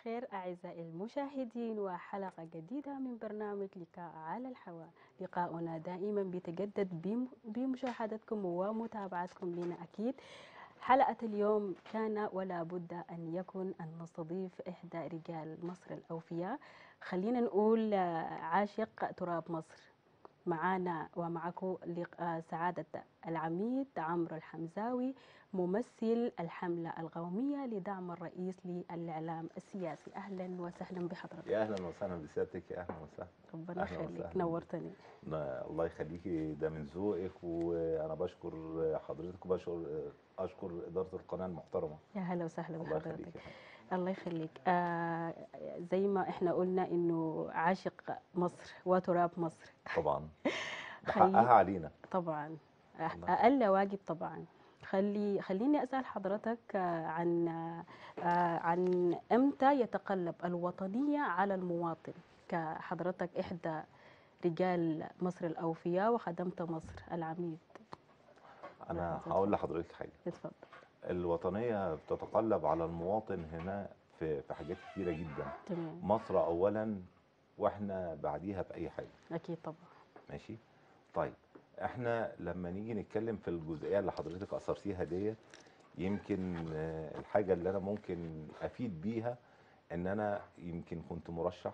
الخير أعزائي المشاهدين وحلقة جديدة من برنامج لقاء على الهواء لقاؤنا دائما بيتجدد بم- بمشاهدتكم ومتابعتكم لنا أكيد حلقة اليوم كان ولا بد أن يكون أن نستضيف إحدى رجال مصر الأوفياء خلينا نقول آه، عاشق تراب مصر معانا ومعكم لق- آه، سعادة العميد عمرو الحمزاوي ممثل الحملة القومية لدعم الرئيس للإعلام السياسي أهلا وسهلا بحضرتك يا اهلا وسهلا بسيادتك يا اهلا وسهلا ربنا أهلاً يخليك وسهلاً. نورتني نا- الله يخليكي ده من ذوقك وانا بشكر حضرتك وبشكر اشكر اداره القناه المحترمه يا هلا وسهلا الله بحضرتك يخليكي الله يخليك آه زي ما احنا قلنا انه عاشق مصر وتراب مصر طبعا ده خلي- حقها علينا طبعا أه- الله. اقل واجب طبعا خلي خليني اسال حضرتك آه، عن آه، عن امتى يتقلب الوطنيه على المواطن كحضرتك احدى رجال مصر الاوفياء وخدمت مصر العميد انا اتفضل. هقول لحضرتك حاجه اتفضل الوطنيه بتتقلب على المواطن هنا في في حاجات كتيره جدا تمام مصر اولا واحنا بعديها باي حاجه اكيد طبعا ماشي طيب احنا لما نيجي نتكلم في الجزئيه اللي حضرتك اثرتيها ديت يمكن آه، الحاجه اللي انا ممكن افيد بيها ان انا يمكن كنت مرشح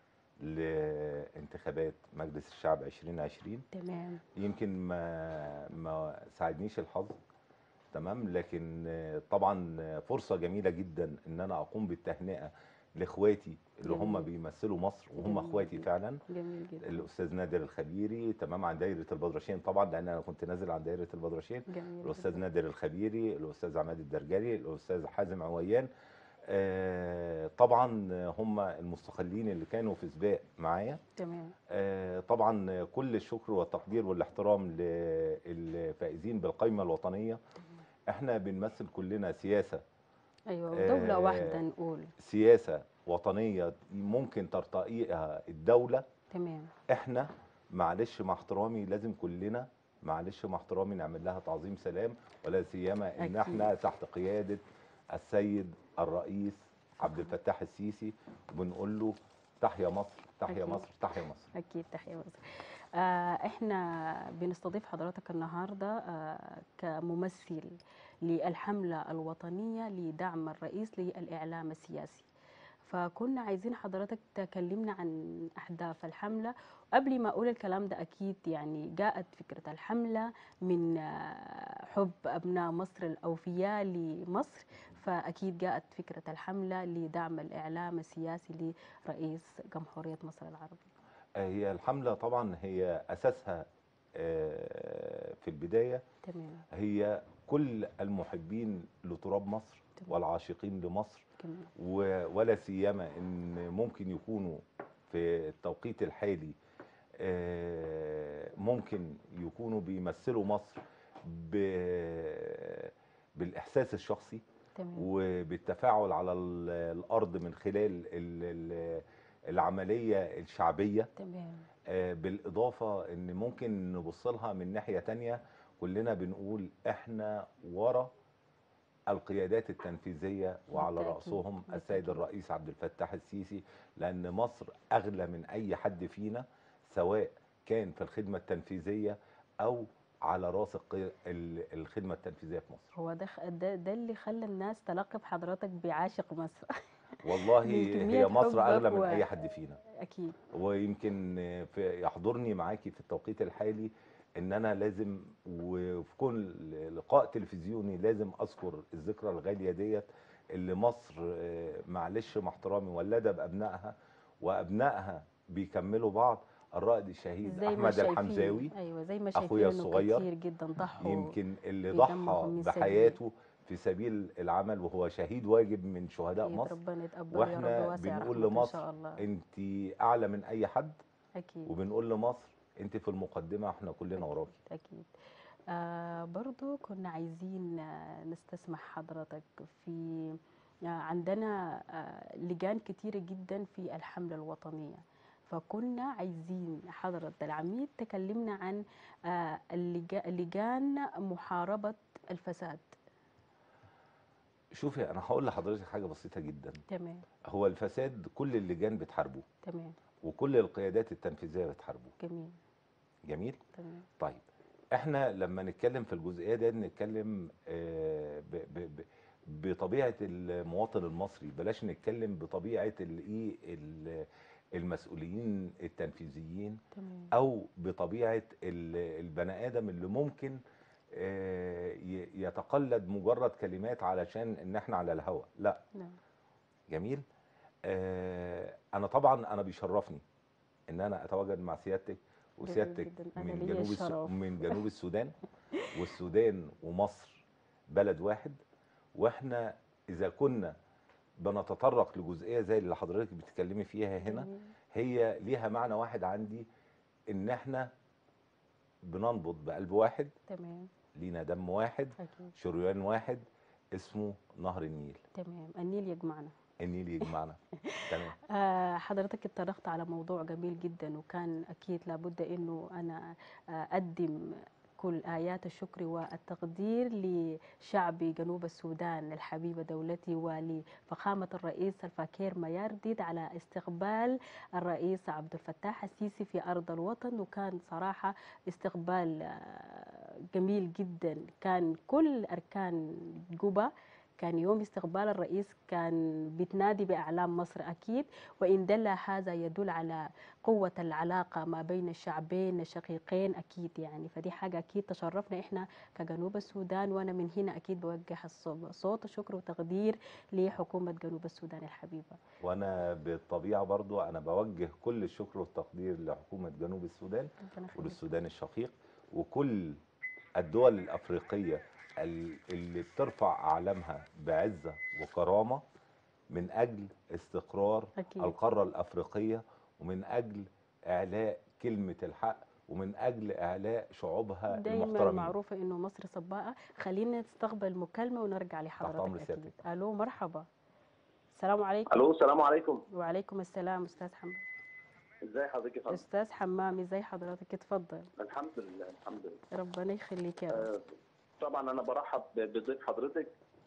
لانتخابات مجلس الشعب 2020 تمام يمكن ما ما ساعدنيش الحظ تمام لكن آه، طبعا آه، فرصه جميله جدا ان انا اقوم بالتهنئه لاخواتي اللي هم جميل. بيمثلوا مصر وهم جميل اخواتي جدا. فعلا جميل جدا الاستاذ نادر الخبيري تمام عن دايره البدرشين طبعا لان انا كنت نازل عن دايره البدرشين جميل الاستاذ جدا. نادر الخبيري الاستاذ عماد الدرجالي الاستاذ حازم عويان آه، طبعا هم المستقلين اللي كانوا في سباق معايا تمام آه، طبعا كل الشكر والتقدير والاحترام للفائزين بالقائمه الوطنيه احنا بنمثل كلنا سياسه ايوه ودوله آه، واحده نقول سياسه وطنيه ممكن ترتقيها الدوله تمام احنا معلش مع احترامي لازم كلنا معلش مع احترامي نعمل لها تعظيم سلام ولا سيما ان أكيد. احنا تحت قياده السيد الرئيس عبد الفتاح السيسي وبنقول له تحيا مصر تحيا أكيد. مصر تحيا مصر أكيد تحية مصر آه إحنا بنستضيف حضرتك النهاردة آه كممثل للحملة الوطنية لدعم الرئيس للإعلام السياسي فكنا عايزين حضرتك تكلمنا عن أهداف الحملة قبل ما أقول الكلام ده أكيد يعني جاءت فكرة الحملة من آه، حب أبناء مصر الأوفياء لمصر فأكيد جاءت فكرة الحملة لدعم الإعلام السياسي لرئيس جمهورية مصر العربية آه، هي الحمله طبعا هي اساسها آه، في البدايه تمام هي كل المحبين لتراب مصر تمام. والعاشقين لمصر تمام و- ولا سيما ان ممكن يكونوا في التوقيت الحالي آه، ممكن يكونوا بيمثلوا مصر ب- بالاحساس الشخصي تمام وبالتفاعل على ال- الارض من خلال ال- ال- العمليه الشعبيه تمام آه، بالاضافه ان ممكن نبص لها من ناحيه تانية كلنا بنقول احنا ورا القيادات التنفيذيه وعلى بالتأكيد، راسهم السيد بالتأكيد. الرئيس عبد الفتاح السيسي لان مصر اغلى من اي حد فينا سواء كان في الخدمه التنفيذيه او على راس القي- ال- الخدمه التنفيذيه في مصر هو ده خ- ده, ده اللي خلى الناس تلقب حضرتك بعاشق مصر والله من كمية هي مصر حبك اغلى من و- اي حد فينا اكيد ويمكن في يحضرني معاكي في التوقيت الحالي ان انا لازم وفي كل لقاء تلفزيوني لازم اذكر الذكرى الغاليه ديت اللي مصر آه، معلش مع احترامي ولدها بابنائها وابنائها بيكملوا بعض الرائد الشهيد زي ما احمد شايفين الحمزاوي ايوه زي ما شايفين أخويا انه الصغير كتير جدا ضحوا يمكن اللي بدمهم ضحى من بحياته في سبيل العمل وهو شهيد واجب من شهداء أكيد مصر ربنا يتقبل يا واحنا رب واسع بنقول رحمته ان لمصر شاء الله انت اعلى من اي حد اكيد وبنقول لمصر انت في المقدمه احنا كلنا وراكي أكيد آه برضو كنا عايزين آه نستسمح حضرتك في آه عندنا آه لجان كتيرة جدا في الحملة الوطنية فكنا عايزين حضرة العميد تكلمنا عن آه اللجا- لجان محاربة الفساد شوفي انا هقول لحضرتك حاجه بسيطه جدا تمام هو الفساد كل اللجان بتحاربه تمام وكل القيادات التنفيذيه بتحاربه جميل جميل تمام طيب احنا لما نتكلم في الجزئيه دي نتكلم آه، ب- ب- ب- بطبيعه المواطن المصري بلاش نتكلم بطبيعه الايه ال- المسؤولين التنفيذيين تمام او بطبيعه ال- البني ادم اللي ممكن آه، ي- يتقلد مجرد كلمات علشان ان احنا على الهوا لا نعم جميل آه، انا طبعا انا بيشرفني ان انا اتواجد مع سيادتك جميل وسيادتك جداً. أنا من ليا جنوب السو... الشرف. من جنوب السودان والسودان ومصر بلد واحد واحنا اذا كنا بنتطرق لجزئيه زي اللي حضرتك بتتكلمي فيها هنا جميل. هي ليها معنى واحد عندي ان احنا بننبض بقلب واحد تمام لينا دم واحد أكيد شريان واحد اسمه نهر النيل تمام النيل يجمعنا النيل يجمعنا تمام آه، حضرتك اتطرقت على موضوع جميل جدا وكان أكيد لابد أنه أنا آه، أقدم كل آيات الشكر والتقدير لشعب جنوب السودان الحبيبة دولتي ولفخامة الرئيس الفاكير ميارديد على استقبال الرئيس عبد الفتاح السيسي في أرض الوطن وكان صراحة استقبال آه، جميل جدا كان كل أركان جوبا كان يوم استقبال الرئيس كان بتنادي بأعلام مصر أكيد وإن دل هذا يدل على قوة العلاقة ما بين الشعبين الشقيقين أكيد يعني فدي حاجة أكيد تشرفنا إحنا كجنوب السودان وأنا من هنا أكيد بوجه الصو- صوت شكر وتقدير لحكومة جنوب السودان الحبيبة وانا بالطبيعه برضو انا بوجه كل الشكر والتقدير لحكومه جنوب السودان ربنا يخليك. وللسودان الشقيق وكل الدول الافريقيه ال- اللي بترفع اعلامها بعزه وكرامه من اجل استقرار أكيد القاره الافريقيه ومن اجل اعلاء كلمه الحق ومن اجل اعلاء شعوبها دايما المحترمين معروفة إنه مصر سباقة خلينا نستقبل مكالمة ونرجع لحضرتك أمر أكيد سيادتك. ألو مرحبا السلام عليكم الو السلام عليكم وعليكم السلام أستاذ حمام ازي حضرتك يا فندم أستاذ حمام إزاي حضرتك اتفضل الحمد لله الحمد لله ربنا يخليك يا رب آه، طبعا انا برحب بضيف حضرتك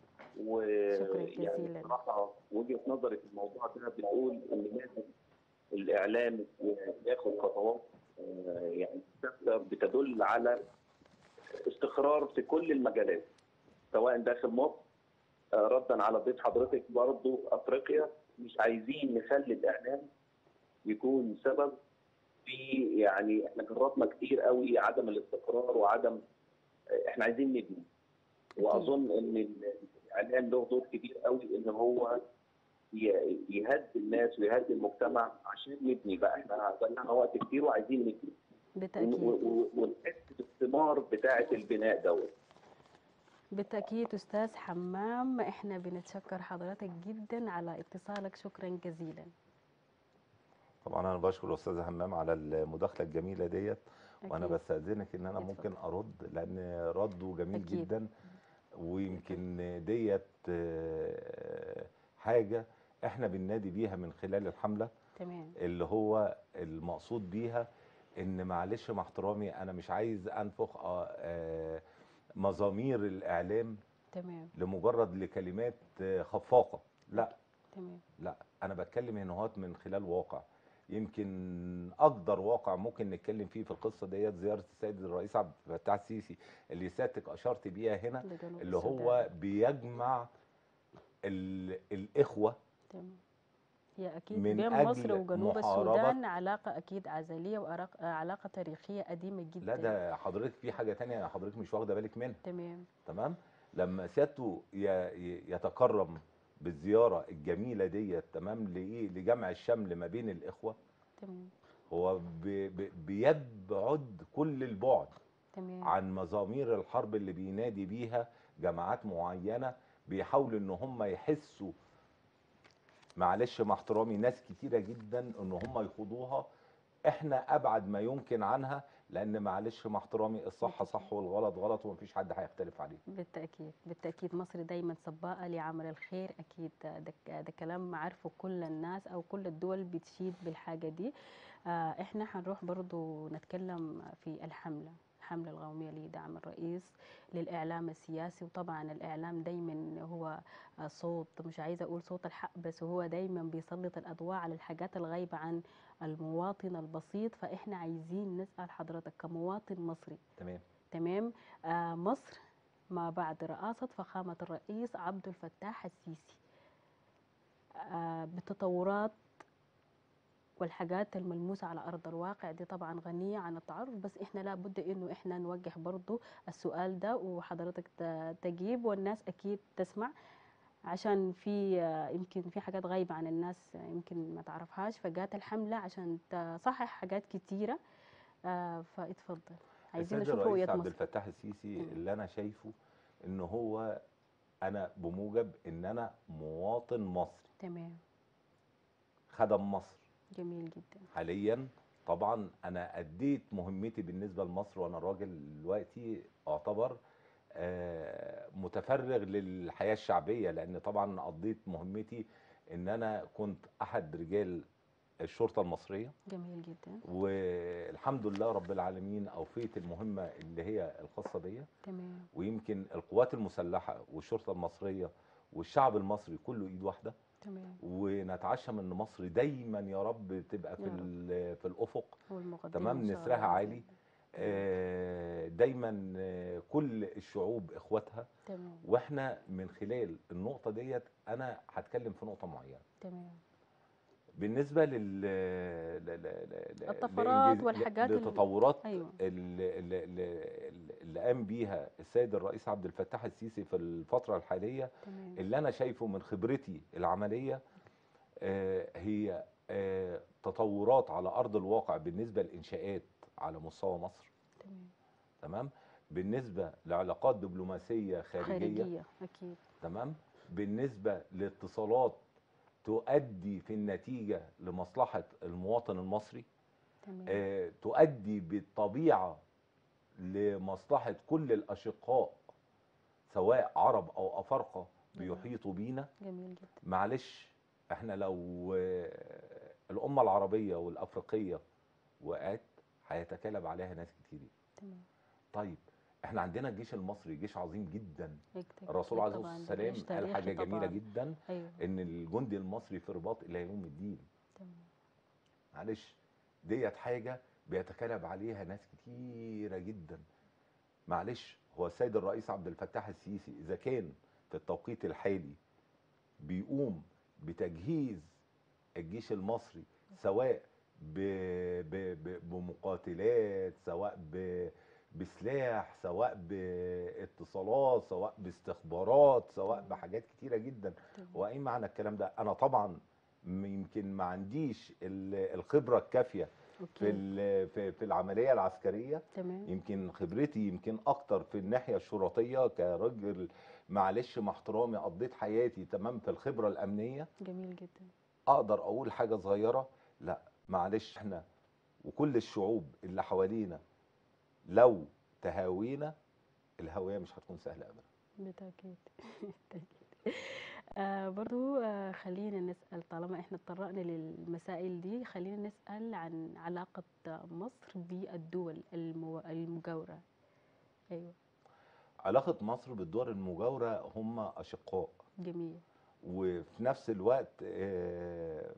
و شكراً جزيلاً. يعني بصراحه وجهه نظري في الموضوع ده بتقول ان لازم الاعلام ياخد خطوات آه، يعني ثابتة بتدل على استقرار في كل المجالات سواء داخل مصر آه، ردا على ضيف حضرتك برضه افريقيا مش عايزين نخلي الاعلام يكون سبب في يعني احنا جربنا كتير قوي عدم الاستقرار وعدم احنا عايزين نبني واظن ان الاعلام له دور كبير قوي ان هو ي- يهدي الناس ويهدي المجتمع عشان نبني بقى احنا ضيعنا وقت كتير وعايزين نبني و- بالتأكيد و- ونحس بالثمار بتاعه البناء دوت بالتأكيد أستاذ حمام إحنا بنتشكر حضرتك جدا على اتصالك شكرا جزيلا طبعا انا بشكر استاذ همام على المداخله الجميله ديت وانا أكيد. بستاذنك ان انا اتفضل. ممكن ارد لان رده جميل أكيد. جدا ويمكن ديت آه، حاجه احنا بننادي بيها من خلال الحمله تمام اللي هو المقصود بيها ان معلش مع احترامي انا مش عايز انفخ آه، آه، مزامير الاعلام تمام لمجرد لكلمات آه، خفاقه لا تمام لا انا بتكلم هنا هوت من خلال واقع يمكن اقدر واقع ممكن نتكلم فيه في القصه ديت زياره السيد الرئيس عبد الفتاح السيسي اللي سيادتك اشرت بيها هنا لجنوب اللي السودان. هو بيجمع ال- الاخوه تمام هي أكيد من بين أجل مصر وجنوب محاربة- السودان علاقة أكيد عزلية وعلاقة تاريخية قديمة جدا لا ده حضرتك في حاجه تانية حضرتك مش واخده بالك منها تمام تمام لما سيادته ي- ي- يتكرم بالزياره الجميله ديت تمام لايه لجمع الشمل ما بين الاخوه تمام هو بي- بي- بيبعد كل البعد تمام عن مزامير الحرب اللي بينادي بيها جماعات معينه بيحاولوا ان هم يحسوا معلش مع احترامي ناس كتيره جدا ان هم يخوضوها احنا ابعد ما يمكن عنها لان معلش مع احترامي الصح صح والغلط غلط ومفيش حد هيختلف عليه بالتأكيد بالتأكيد مصر دايما سباقة لعمل الخير أكيد ده, ده, ده كلام عارفه كل الناس أو كل الدول بتشيد بالحاجة دي آه إحنا هنروح برضو نتكلم في الحملة الحملة القومية لدعم الرئيس للإعلام السياسي وطبعا الإعلام دايما هو آه، صوت مش عايزة أقول صوت الحق بس هو دايما بيسلط الأضواء على الحاجات الغايبة عن المواطن البسيط فإحنا عايزين نسأل حضرتك كمواطن مصري تمام تمام آه مصر ما بعد رئاسة فخامة الرئيس عبد الفتاح السيسي آه بالتطورات والحاجات الملموسة على أرض الواقع دي طبعا غنية عن التعرف بس إحنا لابد إنه إحنا نوجه برضو السؤال ده وحضرتك ت- تجيب والناس أكيد تسمع عشان في آه، يمكن في حاجات غايبة عن الناس آه، يمكن ما تعرفهاش فجات الحملة عشان تصحح حاجات كتيرة آه، فاتفضل عايزين السيد نشوف رؤية الرئيس عبد مصر الفتاح السيسي مم. اللي انا شايفه ان هو انا بموجب ان انا مواطن مصري تمام خدم مصر جميل جدا حاليا طبعا انا اديت مهمتي بالنسبه لمصر وانا راجل دلوقتي اعتبر آه، متفرغ للحياه الشعبيه لان طبعا قضيت مهمتي ان انا كنت احد رجال الشرطه المصريه جميل جدا والحمد لله رب العالمين اوفيت المهمه اللي هي الخاصه بيا تمام ويمكن القوات المسلحه والشرطه المصريه والشعب المصري كله ايد واحده تمام ونتعشم ان مصر دايما يا رب تبقى في يا رب. ال- في الافق والمقدمة تمام إن شاء نسرها الله عالي بإذن آه، دايما آه، كل الشعوب اخواتها تمام واحنا من خلال النقطه ديت انا هتكلم في نقطه معينه تمام بالنسبه لل ل- ل- ل- ل- الطفرات لإنجاز- والحاجات ال- لتطورات أيوة اللي, اللي, اللي- اللي قام بيها السيد الرئيس عبد الفتاح السيسي في الفتره الحاليه تمام اللي انا شايفه من خبرتي العمليه آه، هي آه، تطورات على ارض الواقع بالنسبه للانشاءات على مستوى مصر تمام تمام بالنسبه لعلاقات دبلوماسيه خارجيه, خارجية أكيد تمام بالنسبه لاتصالات تؤدي في النتيجه لمصلحه المواطن المصري تمام آه، تؤدي بالطبيعه لمصلحه كل الاشقاء سواء عرب او افارقه تمام. بيحيطوا بينا جميل جدا معلش احنا لو آه، الامه العربيه والافريقيه وقعت هيتكالب عليها ناس كتير تمام طيب احنا عندنا الجيش المصري جيش عظيم جدا أكيد الرسول أكيد عليه طبعاً، الصلاه ده والسلام جيش قال حاجه تاريخي جميله طبعاً. جدا أيوه ان الجندي المصري في رباط الى يوم الدين تمام معلش ديت حاجه بيتكالب عليها ناس كتيره جدا معلش هو السيد الرئيس عبد الفتاح السيسي اذا كان في التوقيت الحالي بيقوم بتجهيز الجيش المصري سواء ب... ب... ب... بمقاتلات سواء ب... بسلاح سواء باتصالات سواء باستخبارات سواء بحاجات كتيره جدا تمام. هو ايه معنى الكلام ده انا طبعا م- يمكن ما عنديش ال- الخبره الكافيه في أوكي ال- في في العمليه العسكريه تمام يمكن خبرتي يمكن اكتر في الناحيه الشرطيه كراجل معلش مع احترامي قضيت حياتي تمام في الخبره الامنيه جميل جدا اقدر اقول حاجه صغيره لا معلش احنا وكل الشعوب اللي حوالينا لو تهاوينا الهويه مش هتكون سهله ابدا بالتأكيد بالتأكيد آه برضو آه خلينا نسأل طالما احنا اتطرقنا للمسائل دي خلينا نسأل عن علاقة مصر بالدول المو... المجاورة أيوة علاقه مصر بالدول المجاوره هم اشقاء جميل وفي نفس الوقت آه،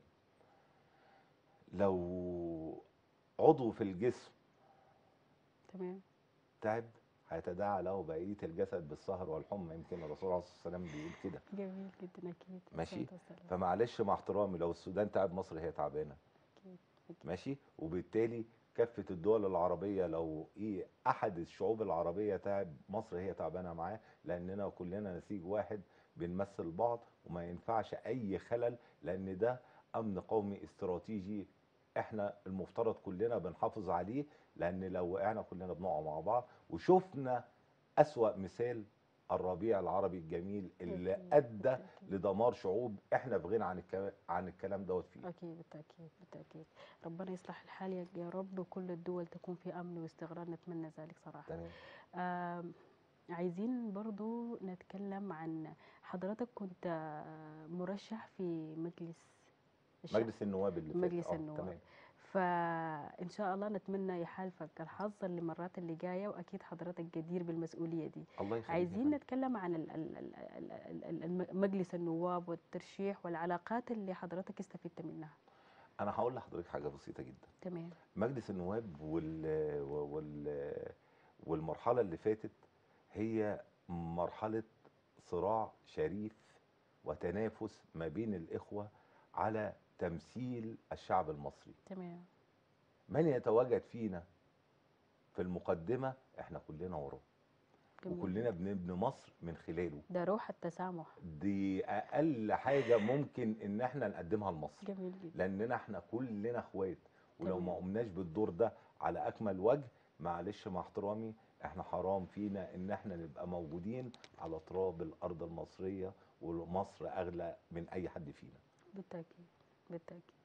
لو عضو في الجسم تمام تعب هيتداعى له بقيه الجسد بالسهر والحمى يمكن الرسول عليه الصلاه والسلام بيقول كده جميل جدا أكيد ماشي. الصلاة والسلام. فمعلش مع احترامي لو السودان تعب مصر هي تعبانه أكيد أكيد ماشي وبالتالي كافه الدول العربيه لو ايه احد الشعوب العربيه تعب مصر هي تعبانه معاه لاننا كلنا نسيج واحد بنمثل بعض وما ينفعش اي خلل لان ده امن قومي استراتيجي احنا المفترض كلنا بنحافظ عليه لان لو وقعنا كلنا بنقع مع بعض وشفنا اسوا مثال الربيع العربي الجميل اللي أكيد، ادى بالتأكيد. لدمار شعوب احنا في غنى عن الكلام عن الكلام دوت فيه أكيد بالتأكيد بالتأكيد ربنا يصلح الحال يا- يا رب وكل الدول تكون في أمن واستقرار نتمنى ذلك صراحة تمام آم، عايزين برضو نتكلم عن حضرتك كنت آه، مرشح في مجلس الشعب مجلس النواب اللي فات مجلس آه، النواب. تمام فان شاء الله نتمنى يحالفك الحظ المرات اللي جايه واكيد حضرتك جدير بالمسؤوليه دي الله يخليك يا عايزين فندم. نتكلم عن ال- ال- ال- ال- ال- الم- مجلس النواب والترشيح والعلاقات اللي حضرتك استفدت منها انا هقول لحضرتك حاجه بسيطه جدا تمام مجلس النواب وال وال والمرحله اللي فاتت هي مرحله صراع شريف وتنافس ما بين الاخوه على تمثيل الشعب المصري تمام من يتواجد فينا في المقدمه احنا كلنا وراه جميل. وكلنا بنبني مصر من خلاله ده روح التسامح دي اقل حاجه ممكن ان احنا نقدمها لمصر جميل جدا لاننا احنا كلنا اخوات ولو ما تمام. قمناش بالدور ده على اكمل وجه معلش مع احترامي احنا حرام فينا ان احنا نبقى موجودين على تراب الارض المصريه ومصر اغلى من اي حد فينا بالتأكيد بالتأكيد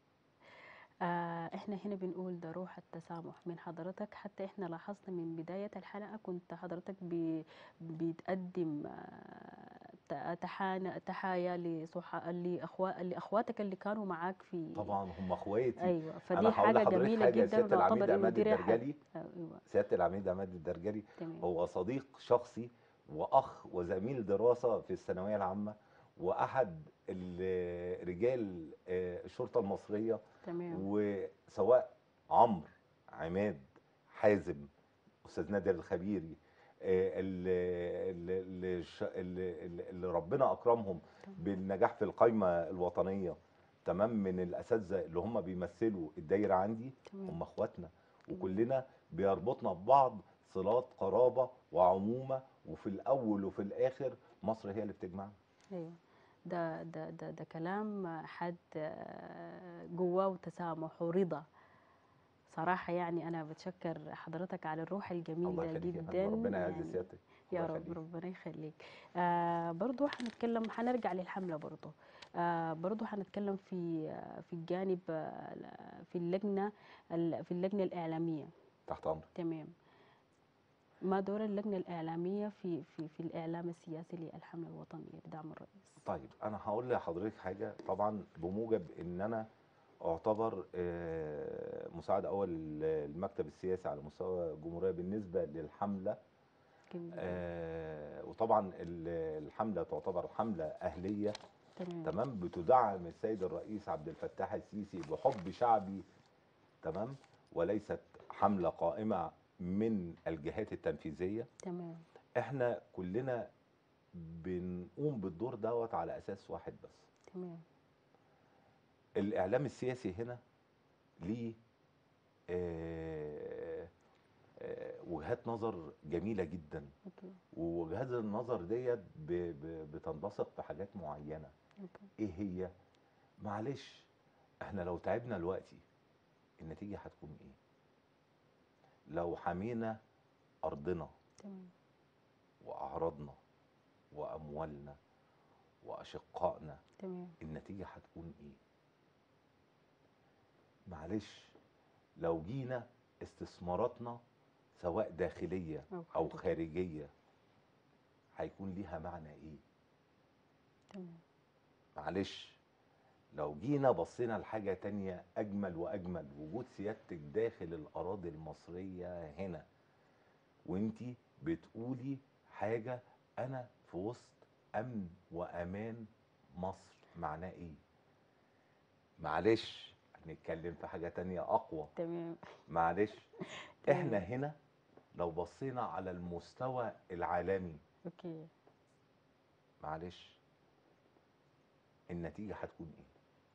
آه احنا هنا بنقول ده روح التسامح من حضرتك حتى احنا لاحظنا من بداية الحلقة كنت حضرتك بي بتقدم آه ت- تحانا تحايا لصحا لأخوا لأخواتك اللي كانوا معاك في طبعا هم اخواتي ايوه أنا فدي هقول حاجة لحضرتك جميلة حاجة، جدا سيادة العميد ونعتبر انه عماد دي ريحة الدرجلي ايوه سياده العميد عماد الدرجلي تمام هو صديق شخصي واخ وزميل دراسه في الثانويه العامه واحد ال- رجال آه، الشرطه المصريه تمام وسواء عمرو عماد حازم استاذ نادر الخبيري آه، اللي, اللي, الش- اللي, اللي- اللي ربنا اكرمهم تمام. بالنجاح في القائمه الوطنيه تمام من الاساتذه اللي هم بيمثلوا الدايره عندي هم تمام اخواتنا وكلنا بيربطنا ببعض صلات قرابه وعمومه وفي الاول وفي الاخر مصر هي اللي بتجمعنا ايوه ده ده ده ده كلام حد آه، جواه تسامح ورضا صراحة يعني أنا بتشكر حضرتك على الروح الجميل الله ده يخليك يا جدا فندم ربنا يعز يعني سيادتك يا الله رب يخليك. ربنا يخليك آه برضو حنتكلم حنرجع للحملة برضو آه برضو حنتكلم في آه في الجانب آه في اللجنة ال- في اللجنة الإعلامية تحت امرك تمام ما دور اللجنة الإعلامية في في في الإعلام السياسي للحملة الوطنية بدعم الرئيس طيب انا هقول لحضرتك حاجه طبعا بموجب ان انا اعتبر آه، مساعد اول المكتب السياسي على مستوى الجمهوريه بالنسبه للحمله جميل. آه، وطبعا ال- الحمله تعتبر حمله اهليه تمام تمام بتدعم السيد الرئيس عبد الفتاح السيسي بحب شعبي تمام وليست حمله قائمه من الجهات التنفيذيه تمام احنا كلنا بنقوم بالدور دوت على اساس واحد بس تمام الاعلام السياسي هنا ليه آه، آه، وجهات نظر جميله جدا اوكي ووجهات النظر ديت ب- ب- بتنبثق في حاجات معينه اوكي ايه هي معلش احنا لو تعبنا دلوقتي النتيجه هتكون ايه لو حمينا ارضنا تمام واعراضنا واموالنا واشقائنا تمام النتيجه هتكون ايه معلش لو جينا استثماراتنا سواء داخليه أو او خارجية. خارجيه هيكون ليها معنى ايه تمام معلش لو جينا بصينا لحاجة تانية أجمل وأجمل وجود سيادتك داخل الأراضي المصرية هنا وانتي بتقولي حاجة أنا في وسط أمن وأمان مصر معناه إيه؟ معلش هنتكلم في حاجة تانية أقوى تمام معلش تمام. إحنا هنا لو بصينا على المستوى العالمي اوكي معلش النتيجة هتكون إيه؟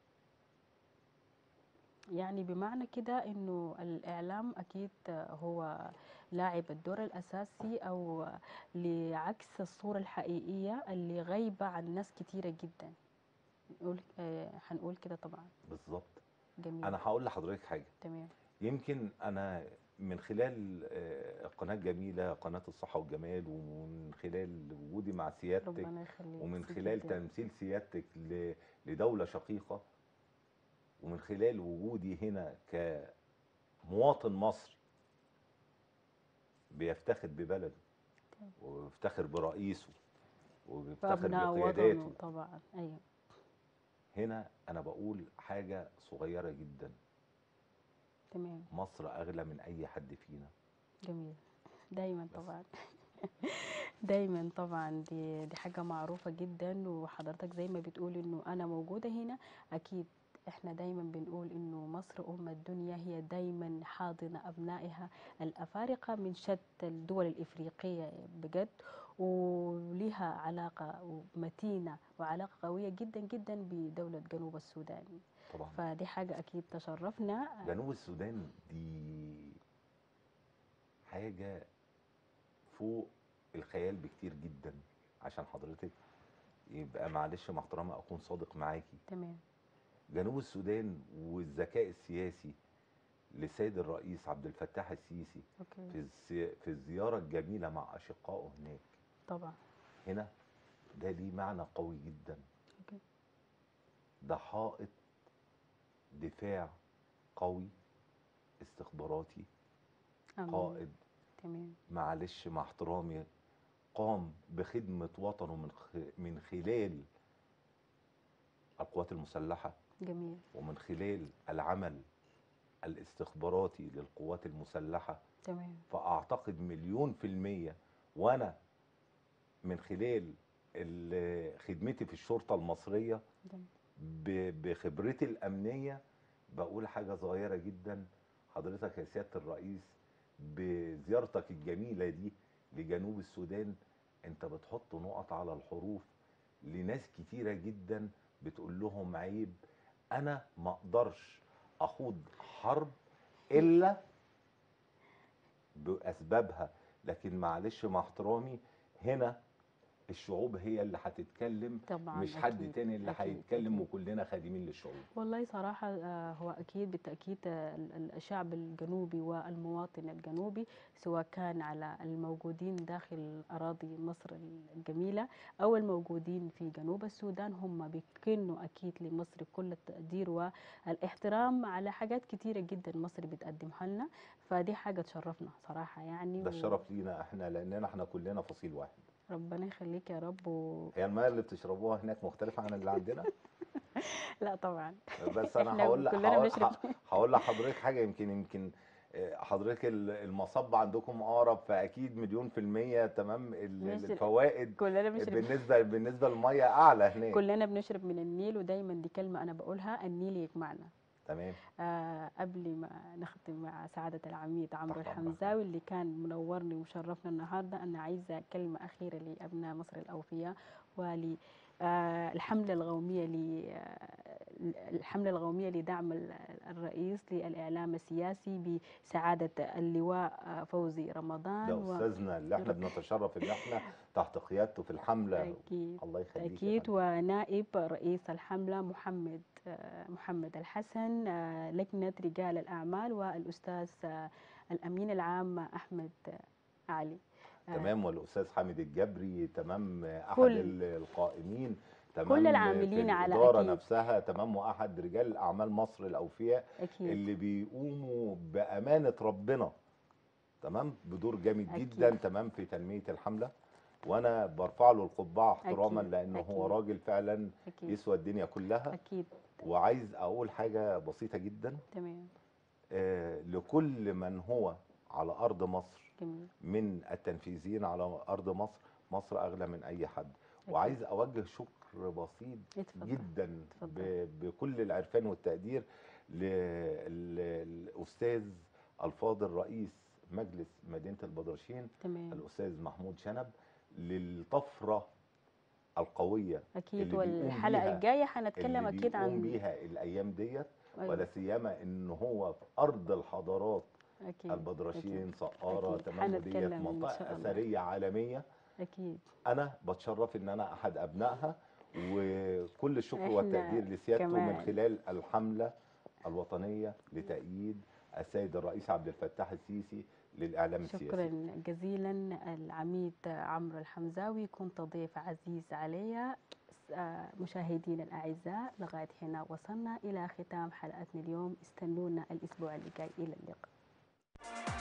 يعني بمعنى كده انه الاعلام اكيد هو لاعب الدور الاساسي او لعكس الصوره الحقيقيه اللي غايبه عن ناس كتيره جدا نقول آه هنقول كده طبعا بالظبط جميل انا هقول لحضرتك حاجه تمام يمكن انا من خلال آه، قناه جميله قناه الصحه والجمال ومن خلال وجودي مع سيادتك ربنا يخليك ومن ميرسي خلال جداً. تمثيل سيادتك ل- لدوله شقيقه ومن خلال وجودي هنا كمواطن مصري بيفتخر ببلده تمام. وبيفتخر برئيسه وبيفتخر فابناء بقياداته وطنه طبعا ايوه هنا انا بقول حاجه صغيره جدا تمام مصر اغلى من اي حد فينا جميل دايما بس. طبعا دايما طبعا دي دي حاجة معروفة جدا وحضرتك زي ما بتقول انه انا موجودة هنا اكيد احنا دايما بنقول انه مصر ام الدنيا هي دايما حاضنة ابنائها الافارقة من شتى الدول الافريقية بجد ولها علاقة متينة وعلاقة قوية جدا جدا بدولة جنوب السودان طبعا فدي حاجة اكيد تشرفنا جنوب السودان دي حاجة فوق الخيال بكتير جدا عشان حضرتك يبقى معلش مع احترامي اكون صادق معاكي تمام جنوب السودان والذكاء السياسي لسيد الرئيس عبد الفتاح السيسي في اوكي الزي... في الزيارة الجميلة مع أشقائه هناك طبعا هنا ده ليه معنى قوي جدا اوكي ده حائط دفاع قوي استخباراتي آمين. قائد تمام معلش مع احترامي قام بخدمة وطنه من خ... من خلال القوات المسلحة جميل ومن خلال العمل الاستخباراتي للقوات المسلحة تمام فأعتقد مليون في المية وأنا من خلال ال- خدمتي في الشرطة المصرية جميل. ب- بخبرتي الأمنية بقول حاجة صغيرة جدا حضرتك يا سيادة الرئيس بزيارتك الجميلة دي لجنوب السودان انت بتحط نقط على الحروف لناس كتيرة جدا بتقول لهم عيب انا ما اقدرش اخوض حرب الا باسبابها لكن معلش مع احترامي هنا الشعوب هي اللي هتتكلم طبعا مش حد أكيد، تاني اللي أكيد، هيتكلم أكيد. وكلنا خادمين للشعوب والله صراحة آه، هو أكيد بالتأكيد آه، ال- ال- الشعب الجنوبي والمواطن الجنوبي سواء كان على الموجودين داخل أراضي مصر الجميلة أو الموجودين في جنوب السودان هم بيكنوا أكيد لمصر كل التقدير والاحترام على حاجات كتيرة جدا مصر بتقدمها لنا فدي حاجة تشرفنا صراحة يعني ده و- الشرف لينا احنا لاننا احنا كلنا فصيل واحد ربنا يخليك يا رب و... هي الميه اللي بتشربوها هناك مختلفه عن اللي عندنا لا طبعا بس انا إحنا هقول كلنا هقول بنشرب. هقول لحضرتك حاجه يمكن يمكن آه، حضرتك ال- المصب عندكم اقرب فاكيد مليون في الميه تمام ال- بنشرب. الفوائد كلنا بنشرب بالنسبه بالنسبه للميه اعلى هناك كلنا بنشرب من النيل ودايما دي كلمة أنا بقولها النيل يجمعنا تمام آه قبل ما نختم مع سعادة العميد عمرو تحت أمرك. الحمزاوي اللي كان منورني ومشرفنا النهاردة أنا عايزة كلمة أخيرة لأبناء مصر الأوفياء ول آه، الحملة القومية ل آه، الحملة القومية لدعم ال- الرئيس للإعلام السياسي بسعادة اللواء آه، فوزي رمضان ده استاذنا اللي احنا بنتشرف ان احنا تحت قيادته في الحمله أكيد الله يخليك يا أكيد فندم. ونائب رئيس الحملة محمد آه، محمد الحسن آه، لجنة رجال الأعمال والأستاذ آه، الأمين العام أحمد آه، علي آه، تمام والاستاذ حامد الجبري تمام احد كل- ال- القائمين تمام كل في العاملين على الإدارة أكيد. نفسها تمام واحد رجال اعمال مصر الاوفياء أكيد اللي بيقوموا بامانه ربنا تمام بدور جامد أكيد. جدا تمام في تنميه الحمله وانا برفع له القبعه احتراما أكيد، لانه هو أكيد. راجل فعلا أكيد يسوى الدنيا كلها أكيد وعايز اقول حاجه بسيطه جدا تمام آه لكل من هو على ارض مصر جميل من التنفيذيين على ارض مصر مصر اغلى من اي حد وعايز اوجه شكر بسيط اتفضل. جدا اتفضل. ب- بكل العرفان والتقدير للاستاذ الفاضل رئيس مجلس مدينه البدرشين تمام الاستاذ محمود شنب للطفره القويه أكيد اللي بيقوم والحلقة بيها- الجاية هنتكلم اللي أكيد بيقوم عن بيها الايام ديت أيوة، ولا سيما ان هو في ارض الحضارات أكيد البدرشين أكيد. سقاره أكيد. تمام وديت هنتكلم إن منطقه شاء الله. اثريه عالميه أكيد انا بتشرف ان انا احد ابنائها وكل الشكر إحنا والتقدير لسيادته من كمان. خلال الحمله الوطنيه لتأييد السيد الرئيس عبد الفتاح السيسي للاعلام السياسي شكرا جزيلا العميد عمرو الحمزاوي كنت ضيف عزيز علي آه، مشاهدينا الأعزاء لغاية هنا وصلنا إلى ختام حلقتنا اليوم استنونا الأسبوع اللي جاي إلى اللقاء